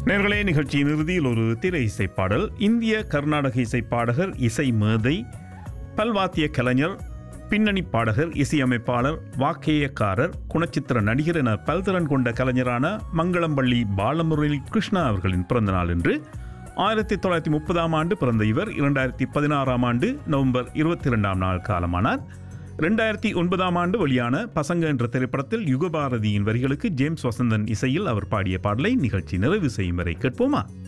நேர்களே நிகழ்ச்சியின் இறுதியில் ஒரு திரை இசைப்பாடல் இந்திய கர்நாடக இசைப்பாடகர் இசை மேதை பல்வாத்திய கலைஞர் பின்னணி பாடகர் இசையமைப்பாளர் வாக்கேயக்காரர் குணச்சித்திர நடிகர் என பல்திறன் கொண்ட கலைஞரான மங்களம்பள்ளி பாலமுரளி கிருஷ்ணா அவர்களின் பிறந்த நாள் என்று ஆயிரத்தி தொள்ளாயிரத்தி முப்பதாம் ஆண்டு பிறந்த இவர் இரண்டாயிரத்தி பதினாறாம் ஆண்டு நவம்பர் இருபத்தி இரண்டாம் நாள் காலமானார் ரெண்டாயிரத்தி ஒன்பதாம் ஆண்டு வெளியான பசங்க என்ற திரைப்படத்தில் யுகபாரதியின் வரிகளுக்கு ஜேம்ஸ் வசந்தன் இசையில் அவர் பாடிய பாடலை நிகழ்ச்சி நிறைவு செய்யும் வரை கேட்போமா